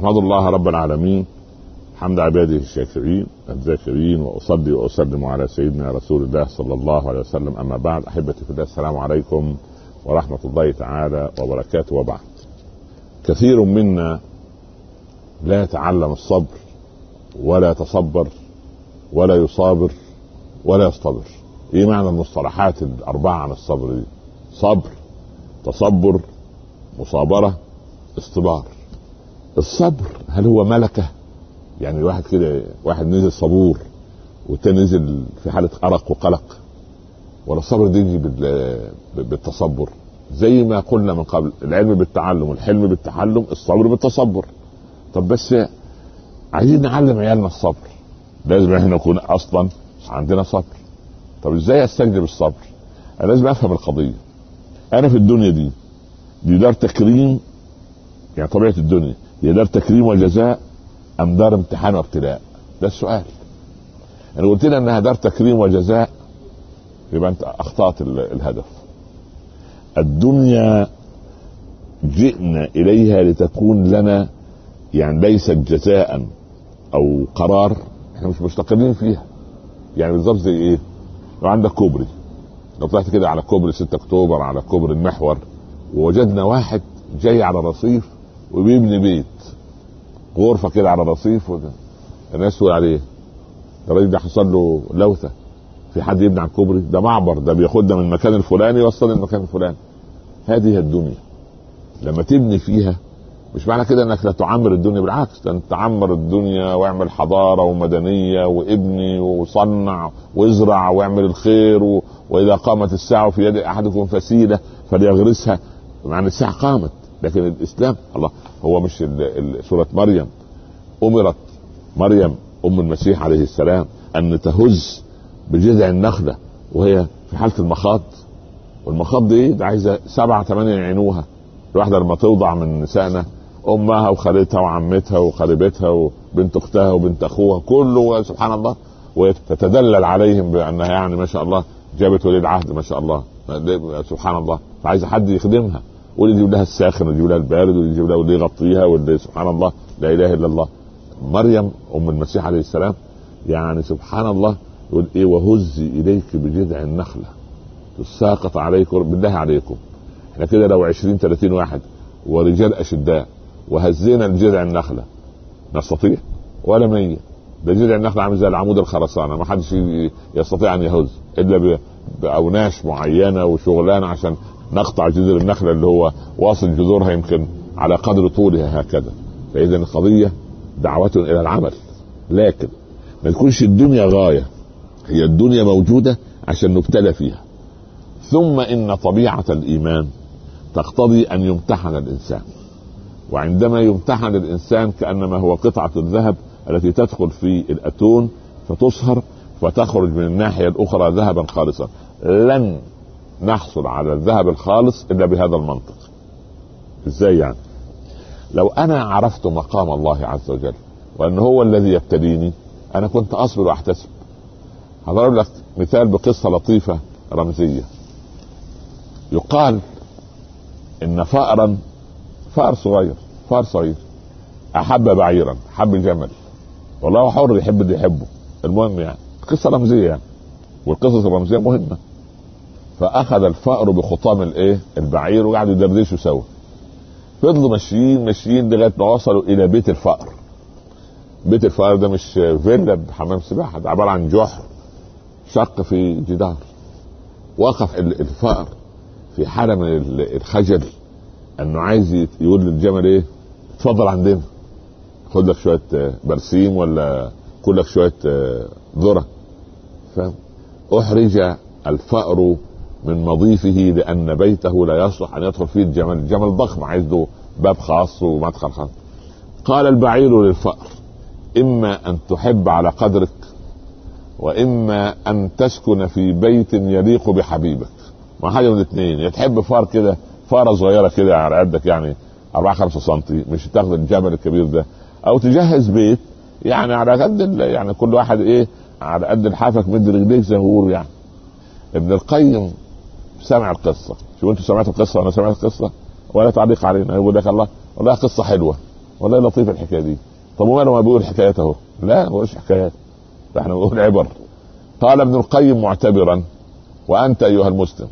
احمد الله رب العالمين حمد عباده الشاكرين الذاكرين واصلي واسلم على سيدنا رسول الله صلى الله عليه وسلم اما بعد احبتي في الله السلام عليكم ورحمه الله تعالى وبركاته وبعد كثير منا لا يتعلم الصبر ولا يتصبر ولا يصابر ولا يصطبر ايه معنى المصطلحات الاربعه عن الصبر دي صبر تصبر مصابره اصطبار الصبر هل هو ملكه يعني واحد كده واحد نزل صبور والتاني نزل في حاله ارق وقلق ولا الصبر دي يجي بالتصبر زي ما قلنا من قبل العلم بالتعلم الحلم بالتحلم الصبر بالتصبر طب بس عايزين نعلم عيالنا الصبر لازم احنا نكون اصلا عندنا صبر طب ازاي استجلب الصبر انا لازم افهم القضيه انا في الدنيا دي دي دار تكريم يعني طبيعه الدنيا هي دار تكريم وجزاء ام دار امتحان وابتلاء ده السؤال انا قلت لها انها دار تكريم وجزاء يبقى انت اخطات الهدف الدنيا جئنا اليها لتكون لنا يعني ليست جزاء او قرار احنا مش مستقرين فيها يعني بالظبط زي ايه لو عندك كوبري لو طلعت كده على كوبري 6 اكتوبر على كوبري المحور ووجدنا واحد جاي على رصيف وبيبني بيت غرفه كده على الرصيف وده. الناس تقول عليه الراجل ده حصل له لوثه في حد يبني على الكوبري ده معبر ده بياخدنا من المكان الفلاني يوصل للمكان الفلاني هذه هي الدنيا لما تبني فيها مش معنى كده انك لا تعمر الدنيا بالعكس ده انت تعمر الدنيا واعمل حضاره ومدنيه وابني وصنع وازرع واعمل الخير و... واذا قامت الساعه في يد احدكم فسيله فليغرسها معنى الساعه قامت لكن الاسلام الله هو مش ال... ال... سوره مريم امرت مريم ام المسيح عليه السلام ان تهز بجذع النخله وهي في حاله المخاض والمخاض دي ده عايزه سبعه ثمانيه يعينوها الواحده لما توضع من نسائنا امها وخالتها وعمتها وقريبتها وبنت اختها وبنت اخوها كله سبحان الله وتتدلل عليهم بانها يعني ما شاء الله جابت ولي العهد ما شاء الله سبحان الله فعايزه حد يخدمها واللي يجيب لها الساخن واللي يجيب لها البارد واللي يجيب لها واللي يغطيها واللي سبحان الله لا اله الا الله مريم ام المسيح عليه السلام يعني سبحان الله يقول ايه وهزي اليك بجذع النخله تساقط عليكم بالله عليكم احنا كده لو 20 30 واحد ورجال اشداء وهزينا الجذع النخله نستطيع ولا مية ده جذع النخله عامل زي العمود الخرسانه ما حدش يستطيع ان يهز الا باوناش معينه وشغلانه عشان نقطع جذر النخله اللي هو واصل جذورها يمكن على قدر طولها هكذا فاذا القضيه دعوه الى العمل لكن ما تكونش الدنيا غايه هي الدنيا موجوده عشان نبتلى فيها ثم ان طبيعه الايمان تقتضي ان يمتحن الانسان وعندما يمتحن الانسان كانما هو قطعه الذهب التي تدخل في الاتون فتصهر فتخرج من الناحيه الاخرى ذهبا خالصا لن نحصل على الذهب الخالص الا بهذا المنطق ازاي يعني لو انا عرفت مقام الله عز وجل وان هو الذي يبتليني انا كنت اصبر واحتسب هضرب لك مثال بقصه لطيفه رمزيه يقال ان فأرا فأر صغير فأر صغير احب بعيرا حب جمل والله حر يحب اللي يحبه المهم يعني قصه رمزيه يعني والقصص الرمزيه مهمه فاخذ الفأر بخطام الايه البعير وقعدوا يدردشوا سوا فضلوا ماشيين ماشيين لغايه ما وصلوا الى بيت الفأر بيت الفأر ده مش فيلا بحمام سباحه ده عباره عن جحر شق في جدار وقف الفأر في حاله من الخجل انه عايز يقول للجمل ايه اتفضل عندنا خد لك شويه برسيم ولا كل لك شويه ذره فاهم احرج الفأر من مضيفه لان بيته لا يصلح ان يدخل فيه الجمل الجمل ضخم عايز له باب خاص ومدخل خاص قال البعير للفأر اما ان تحب على قدرك واما ان تسكن في بيت يليق بحبيبك ما حاجه من الاثنين يا تحب فار كده فاره صغيره كده على قدك يعني 4 5 سم مش تاخد الجبل الكبير ده او تجهز بيت يعني على قد يعني كل واحد ايه على قد لحافك مد رجليك زي ما بيقولوا يعني ابن القيم سمع القصه شو انتوا سمعتوا القصه وانا سمعت القصه ولا تعليق علينا يقول لك الله والله قصه حلوه والله لطيف الحكايه دي طب وماله ما بيقول حكايته لا هو ايش حكايات احنا بنقول عبر قال ابن القيم معتبرا وانت ايها المسلم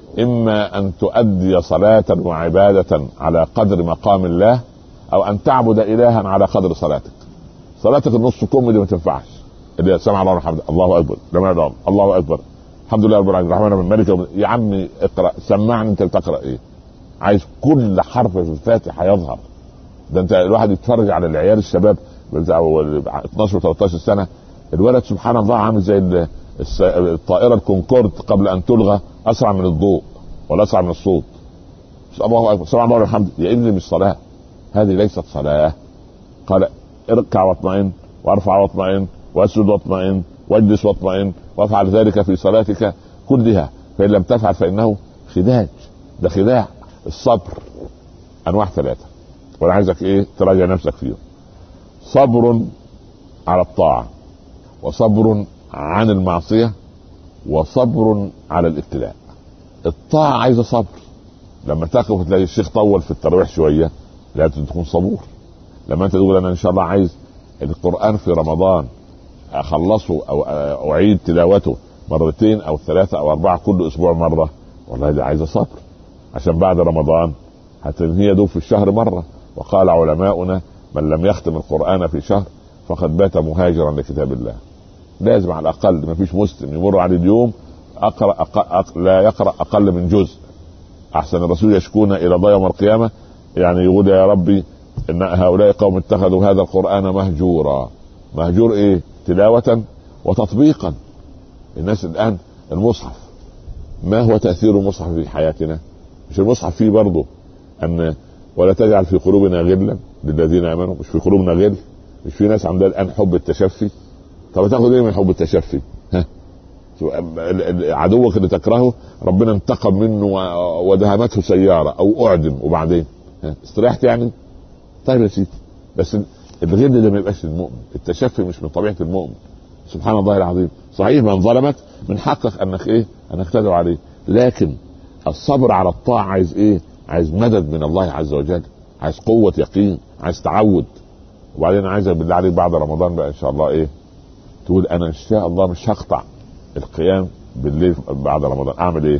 اما ان تؤدي صلاه وعباده على قدر مقام الله او ان تعبد الها على قدر صلاتك صلاتك النص كم دي ما تنفعش اللي سمع الله الحمد الله اكبر جميع الله اكبر الحمد لله رب العالمين الرحمن الرحيم مالك يا عمي اقرا سمعني انت بتقرا ايه عايز كل حرف في الفاتحه يظهر ده انت الواحد يتفرج على العيال الشباب بتاع 12 13 سنه الولد سبحان الله عامل زي الطائره الكونكورد قبل ان تلغى اسرع من الضوء ولا اسرع من الصوت الله اكبر سبحان الله والحمد يا ابني مش صلاه هذه ليست صلاه قال اركع واطمئن وارفع واطمئن واسجد واطمئن واجلس واطمئن وافعل ذلك في صلاتك كلها فان لم تفعل فانه خداج ده خداع الصبر انواع ثلاثه وانا عايزك ايه تراجع نفسك فيهم صبر على الطاعه وصبر عن المعصيه وصبر على الابتلاء الطاعه عايزه صبر لما تقف وتلاقي الشيخ طول في التراويح شويه لازم تكون صبور لما انت تقول انا ان شاء الله عايز القران في رمضان اخلصه او اعيد تلاوته مرتين او ثلاثه او اربعه كل اسبوع مره والله دي عايزه صبر عشان بعد رمضان هتنهي يدوب في الشهر مره وقال علماؤنا من لم يختم القران في شهر فقد بات مهاجرا لكتاب الله لازم على الاقل ما فيش مسلم يمر عليه اليوم اقرا أق... لا يقرا اقل من جزء احسن الرسول يشكون الى الله يوم القيامه يعني يقول يا ربي ان هؤلاء قوم اتخذوا هذا القران مهجورا مهجور ايه تلاوه وتطبيقا الناس الان المصحف ما هو تاثير المصحف في حياتنا مش المصحف فيه برضه ان ولا تجعل في قلوبنا غلا للذين امنوا مش في قلوبنا غل مش في ناس عندها الان حب التشفي طب تاخد ايه من حب التشفي ها عدوك اللي تكرهه ربنا انتقم منه ودهمته سياره او اعدم وبعدين ها استريحت يعني طيب يا سيدي بس الغل ده ما يبقاش للمؤمن التشفي مش من طبيعه المؤمن سبحان الله العظيم صحيح من ظلمك من حقك انك ايه انك تدعو عليه لكن الصبر على الطاعه عايز ايه عايز مدد من الله عز وجل عايز قوه يقين عايز تعود وبعدين عايزك بالله عليك بعد رمضان بقى ان شاء الله ايه تقول انا ان شاء الله مش هقطع القيام بالليل بعد رمضان اعمل ايه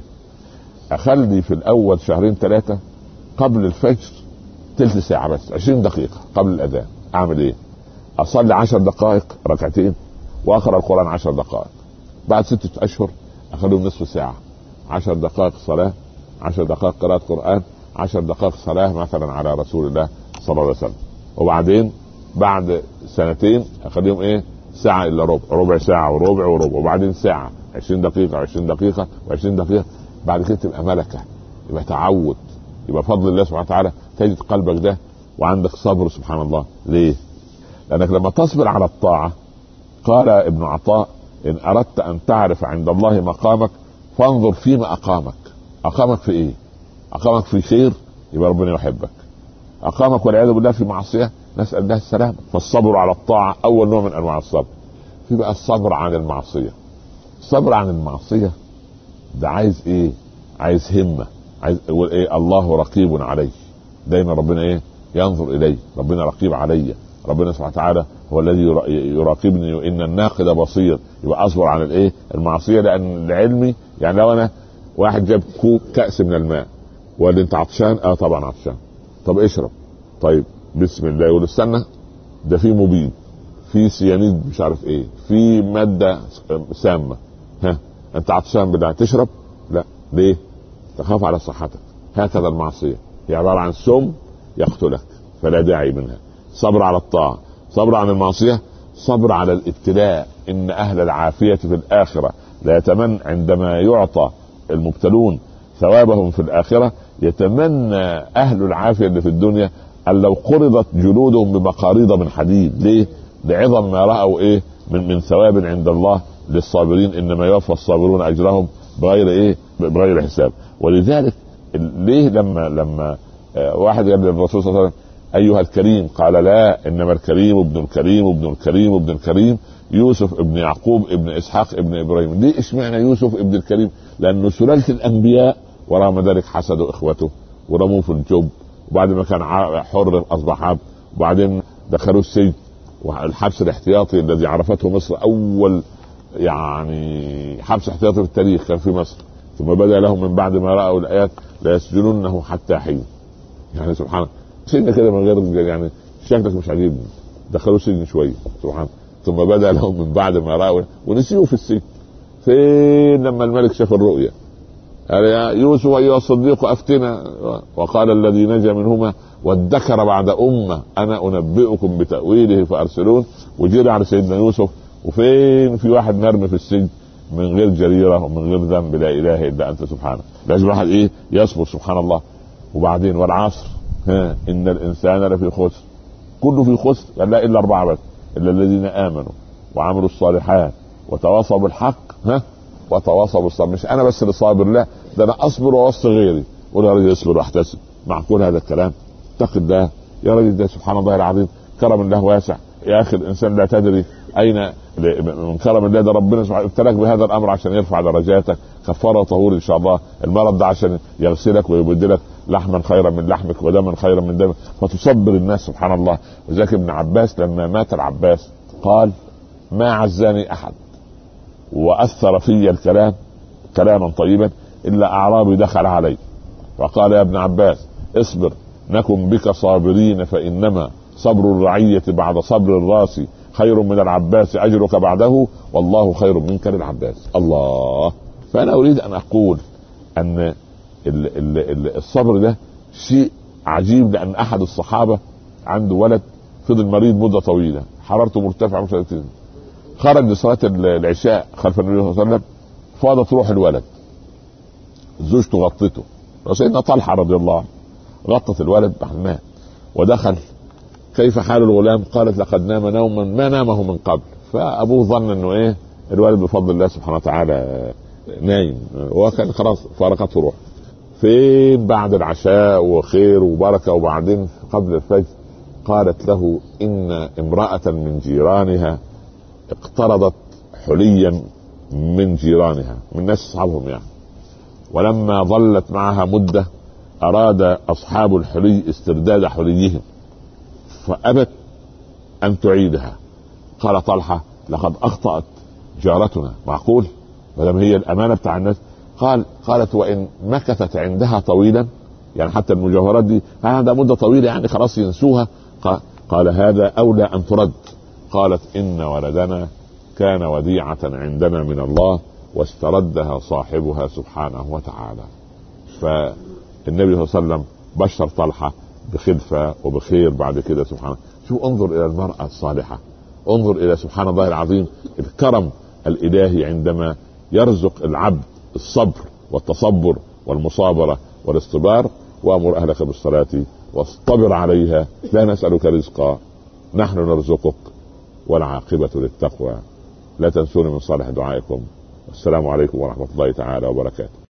اخلي في الاول شهرين ثلاثه قبل الفجر تلت ساعه بس 20 دقيقه قبل الاذان اعمل ايه اصلي عشر دقائق ركعتين واقرا القران عشر دقائق بعد ستة اشهر اخليهم نصف ساعه عشر دقائق صلاه عشر دقائق قراءه قران عشر دقائق صلاه مثلا على رسول الله صلى الله عليه وسلم وبعدين بعد سنتين اخليهم ايه ساعة الا ربع ربع ساعة وربع وربع وبعدين ساعة 20 دقيقة 20 دقيقة و20 دقيقة بعد كده تبقى ملكة يبقى تعود يبقى فضل الله سبحانه وتعالى تجد قلبك ده وعندك صبر سبحان الله ليه؟ لانك لما تصبر على الطاعة قال ابن عطاء ان اردت ان تعرف عند الله مقامك فانظر فيما اقامك اقامك في ايه؟ اقامك في خير يبقى ربنا يحبك اقامك والعياذ بالله في معصيه نسال الله السلامه فالصبر على الطاعه اول نوع من انواع الصبر في بقى الصبر عن المعصيه الصبر عن المعصيه ده عايز ايه عايز همه عايز يقول ايه الله رقيب علي دايما ربنا ايه ينظر الي ربنا رقيب علي ربنا سبحانه وتعالى هو الذي يراقبني وان الناقد بصير يبقى اصبر عن الايه المعصيه لان لعلمي يعني لو انا واحد جاب كوب كاس من الماء وقال لي انت عطشان اه طبعا عطشان طب اشرب طيب بسم الله يقول استنى ده في مبيد في سيانيد مش عارف ايه في ماده سامه ها انت عطشان بدها تشرب لا ليه تخاف على صحتك هكذا المعصيه هي عباره عن سم يقتلك فلا داعي منها صبر على الطاعه صبر عن المعصيه صبر على الابتلاء ان اهل العافيه في الاخره لا يتمنى عندما يعطى المبتلون ثوابهم في الاخره يتمنى اهل العافيه اللي في الدنيا ان لو قرضت جلودهم بمقاريض من حديد ليه؟ لعظم ما راوا ايه من من ثواب عند الله للصابرين انما يوفى الصابرون اجرهم بغير ايه؟ بغير حساب ولذلك ليه لما لما واحد قال للرسول صلى الله عليه وسلم ايها الكريم قال لا انما الكريم ابن الكريم ابن الكريم ابن الكريم يوسف ابن يعقوب ابن اسحاق ابن ابراهيم ليه اشمعنى يوسف ابن الكريم لانه سلاله الانبياء ورغم ذلك حسدوا اخوته ورموه في الجب وبعد ما كان حر اصبح عبد وبعدين دخلوه السجن والحبس الاحتياطي الذي عرفته مصر اول يعني حبس احتياطي في التاريخ كان في مصر ثم بدا لهم من بعد ما راوا الايات ليسجننه حتى حين يعني سبحان الله سيدنا كده من غير يعني شكلك مش عاجبني دخلوه سجن شويه سبحان ثم بدا لهم من بعد ما راوا ونسيوه في السجن فين لما الملك شاف الرؤيا قال يا يوسف ايها الصديق افتنا وقال الذي نجا منهما وادكر بعد امه انا انبئكم بتاويله فارسلون وجري على سيدنا يوسف وفين في واحد مرمي في السجن من غير جريره ومن غير ذنب لا اله الا انت سبحانك لازم الواحد ايه يصبر سبحان الله وبعدين والعصر ها ان الانسان لفي خسر كله في خسر قال لا الا اربعه بس الا الذين امنوا وعملوا الصالحات وتواصوا بالحق ها وتواصوا بالصبر مش انا بس اللي صابر لا ده انا اصبر واوصي غيري قول يا راجل اصبر واحتسب معقول هذا الكلام اتق الله يا راجل ده سبحان الله العظيم كرم الله واسع يا اخي الانسان لا تدري اين من كرم الله ده ربنا سبحانه ابتلاك بهذا الامر عشان يرفع درجاتك كفاره طهور ان شاء الله المرض ده عشان يغسلك ويبدلك لحما خيرا من لحمك ودما خيرا من دمك فتصبر الناس سبحان الله وذلك ابن عباس لما مات العباس قال ما عزاني احد واثر في الكلام كلاما طيبا الا اعرابي دخل علي وقال يا ابن عباس اصبر نكن بك صابرين فانما صبر الرعيه بعد صبر الراس خير من العباس اجرك بعده والله خير منك للعباس الله فانا اريد ان اقول ان الصبر ده شيء عجيب لان احد الصحابه عنده ولد فضل مريض مده طويله حرارته مرتفعه مش خرج لصلاه العشاء خلف النبي صلى الله عليه وسلم فاضت روح الولد زوجته غطته وسيدنا طلحه رضي الله عنه غطت الولد بعد مات ودخل كيف حال الغلام؟ قالت لقد نام نوما ما نامه من قبل فابوه ظن انه ايه الولد بفضل الله سبحانه وتعالى نايم وكان خلاص فارقته روح فين بعد العشاء وخير وبركه وبعدين قبل الفجر قالت له ان امراه من جيرانها اقترضت حليا من جيرانها من ناس اصحابهم يعني ولما ظلت معها مده اراد اصحاب الحلي استرداد حليهم فابت ان تعيدها قال طلحه لقد اخطات جارتنا معقول ما هي الامانه بتاع الناس قال قالت وان مكثت عندها طويلا يعني حتى المجوهرات دي هذا مده طويله يعني خلاص ينسوها قال هذا اولى ان ترد قالت ان ولدنا كان وديعه عندنا من الله واستردها صاحبها سبحانه وتعالى فالنبي صلى الله عليه وسلم بشر طلحه بخلفه وبخير بعد كده سبحانه شو انظر الى المراه الصالحه انظر الى سبحان الله العظيم الكرم الالهي عندما يرزق العبد الصبر والتصبر والمصابره والاصطبار وامر اهلك بالصلاه واصطبر عليها لا نسالك رزقا نحن نرزقك والعاقبه للتقوى لا تنسوني من صالح دعائكم والسلام عليكم ورحمه الله تعالى وبركاته